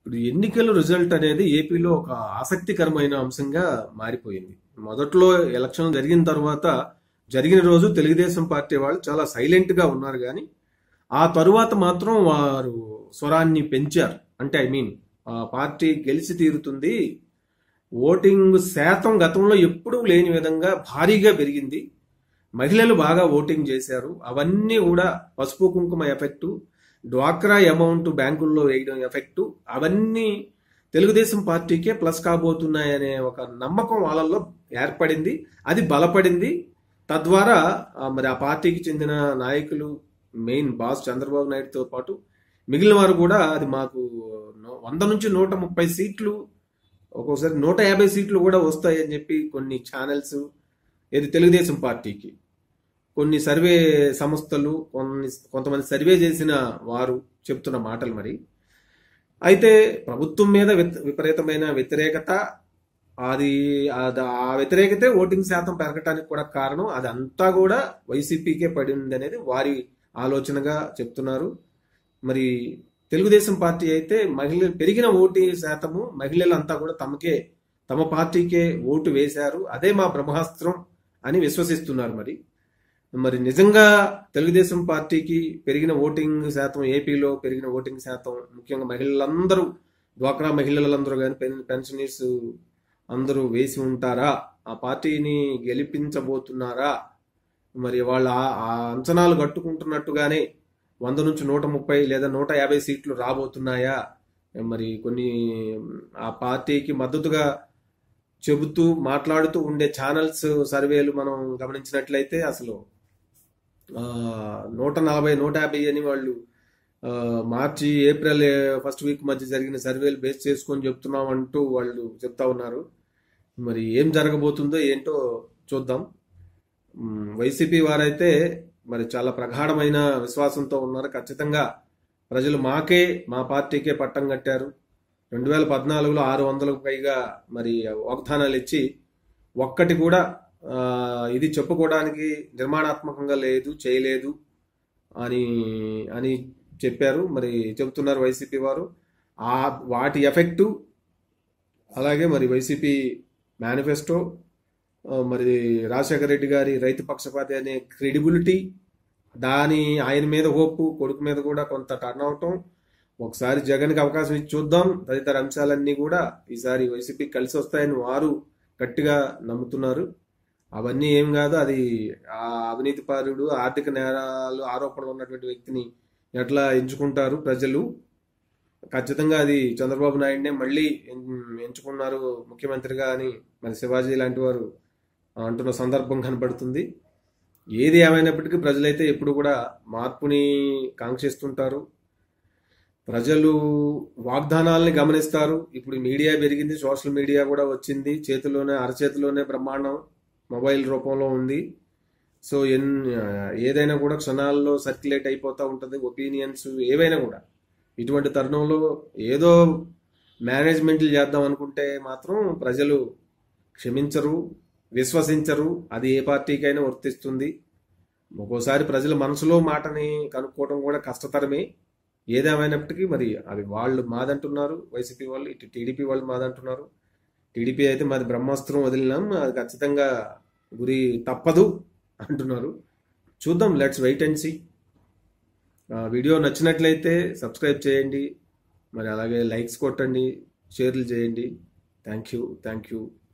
ఇప్పుడు ఎన్నికల రిజల్ట్ అనేది ఏపీలో ఒక ఆసక్తికరమైన అంశంగా మారిపోయింది మొదట్లో ఎలక్షన్ జరిగిన తర్వాత జరిగిన రోజు తెలుగుదేశం పార్టీ వాళ్ళు చాలా సైలెంట్ గా ఉన్నారు కానీ ఆ తరువాత మాత్రం వారు స్వరాన్ని పెంచారు అంటే ఐ మీన్ ఆ పార్టీ గెలిచి తీరుతుంది ఓటింగ్ శాతం గతంలో ఎప్పుడూ లేని విధంగా భారీగా పెరిగింది మహిళలు బాగా ఓటింగ్ చేశారు అవన్నీ కూడా పసుపు కుంకుమ ఎఫెక్టు డ్వాక్రా అమౌంట్ బ్యాంకుల్లో వేయడం ఎఫెక్టు అవన్నీ తెలుగుదేశం పార్టీకే ప్లస్ కాబోతున్నాయనే ఒక నమ్మకం వాళ్ళల్లో ఏర్పడింది అది బలపడింది తద్వారా ఆ, మరి ఆ పార్టీకి చెందిన నాయకులు మెయిన్ బాస్ చంద్రబాబు నాయుడుతో పాటు మిగిలిన వారు కూడా అది మాకు నూ- వంద నుంచి నూట ముప్పై సీట్లు ఒక్కోసారి నూట యాభై సీట్లు కూడా వస్తాయని చెప్పి కొన్ని ఛానల్స్ ఏది తెలుగుదేశం పార్టీకి కొన్ని సర్వే సంస్థలు కొన్ని కొంతమంది సర్వే చేసిన వారు చెప్తున్న మాటలు మరి అయితే ప్రభుత్వం మీద విత- విపరీతమైన వ్యతిరేకత అది అది- ఆ వ్యతిరేకతే ఓటింగ్ శాతం పెరగటానికి కూడా కారణం అదంతా కూడా వైసీపీకే పడింది అనేది వారి ఆలోచనగా చెప్తున్నారు మరి తెలుగుదేశం పార్టీ అయితే మహిళ పెరిగిన ఓటు శాతము మహిళలంతా కూడా తమకే తమ పార్టీకే ఓటు వేశారు అదే మా బ్రహ్మాస్త్రం అని విశ్వసిస్తున్నారు మరి మరి నిజంగా తెలుగుదేశం పార్టీకి పెరిగిన ఓటింగ్ శాతం ఏపీలో పెరిగిన ఓటింగ్ శాతం ముఖ్యంగా మహిళలందరూ డ్వాక్రా మహిళలందరూ కానీ పెన్షనీర్స్ అందరూ వేసి ఉంటారా ఆ పార్టీని గెలిపించబోతున్నారా మరి వాళ్ళ ఆ- ఆ అంచనాలు కట్టుకుంటున్నట్టుగానే వంద నుంచి నూట ముప్పై లేదా నూట యాభై సీట్లు రాబోతున్నాయా మరి కొన్ని ఆ పార్టీకి మద్దతుగా చెబుతూ మాట్లాడుతూ ఉండే ఛానల్స్ సర్వేలు మనం గమనించినట్లయితే అసలు ఆ, నూట నలభై నూట యాభై అని వాళ్ళు ఆ, మార్చి ఏప్రిల్ ఫస్ట్ వీక్ మధ్య జరిగిన సర్వేలు బేస్ చేసుకొని చెప్తున్నాం అంటూ వాళ్ళు చెప్తా ఉన్నారు మరి ఏం జరగబోతుందో ఏంటో చూద్దాం మ్, వైసీపీ వారైతే మరి చాలా ప్రగాఢమైన విశ్వాసంతో ఉన్నారు ఖచ్చితంగా ప్రజలు మాకే మా పార్టీకే పట్టం కట్టారు రెండు వేల పద్నాలుగులో ఆరు వందలకు పైగా మరి వాగ్దానాలు ఇచ్చి ఒక్కటి కూడా ఆ, ఇది చెప్పుకోవడానికి నిర్మాణాత్మకంగా లేదు చేయలేదు అని అని చెప్పారు మరి చెబుతున్నారు వైసీపీ వారు ఆ వాటి ఎఫెక్టు అలాగే మరి వైసీపీ మేనిఫెస్టో ఆ, మరి రాజశేఖర రెడ్డి గారి రైతు పక్షపాతి అనే క్రెడిబిలిటీ దాని ఆయన మీద హోప్ కొడుకు మీద కూడా కొంత టర్న్ అవటం ఒకసారి జగన్కి అవకాశం ఇచ్చి చూద్దాం తదితర అంశాలన్నీ కూడా ఈసారి వైసీపీ కలిసి వస్తాయని వారు గట్టిగా నమ్ముతున్నారు అవన్నీ ఏం కాదు అది ఆ అవినీతి పారుడు ఆర్థిక నేరాలు ఆరోపణలు ఉన్నటువంటి వ్యక్తిని ఎట్లా ఎంచుకుంటారు ప్రజలు ఖచ్చితంగా అది చంద్రబాబు నాయుడునే మళ్ళీ ఎన్- ఎంచుకున్నారు ముఖ్యమంత్రిగా అని మరి శివాజీ లాంటి వారు అంటున్న సందర్భం కనబడుతుంది ఏది ఏమైనప్పటికీ ప్రజలైతే ఎప్పుడు కూడా మార్పుని కాంక్షిస్తుంటారు ప్రజలు వాగ్దానాలని గమనిస్తారు ఇప్పుడు మీడియా పెరిగింది సోషల్ మీడియా కూడా వచ్చింది చేతిలోనే అరచేతిలోనే బ్రహ్మాండం మొబైల్ రూపంలో ఉంది సో ఎన్ ఏదైనా కూడా క్షణాల్లో సర్క్యులేట్ అయిపోతూ ఉంటుంది ఒపీనియన్స్ ఏవైనా కూడా ఇటువంటి తరుణంలో ఏదో మేనేజ్మెంట్లు చేద్దాం అనుకుంటే మాత్రం ప్రజలు క్షమించరు విశ్వసించరు అది ఏ పార్టీకైనా వర్తిస్తుంది ఒక్కోసారి ప్రజల మనసులో మాటని కనుక్కోవడం కూడా కష్టతరమే ఏదేమైనప్పటికీ మరి అది వాళ్ళు మాదంటున్నారు వైసీపీ వాళ్ళు ఇటు టీడీపీ వాళ్ళు మాదంటున్నారు టీడీపీ అయితే మాది బ్రహ్మాస్త్రం వదిలినాం అది ఖచ్చితంగా గురి తప్పదు అంటున్నారు చూద్దాం let's wait and see video నచ్చినట్లయితే సబ్స్క్రైబ్ చేయండి మరి అలాగే లైక్స్ కొట్టండి షేర్లు చేయండి థ్యాంక్ యూ థ్యాంక్ యూ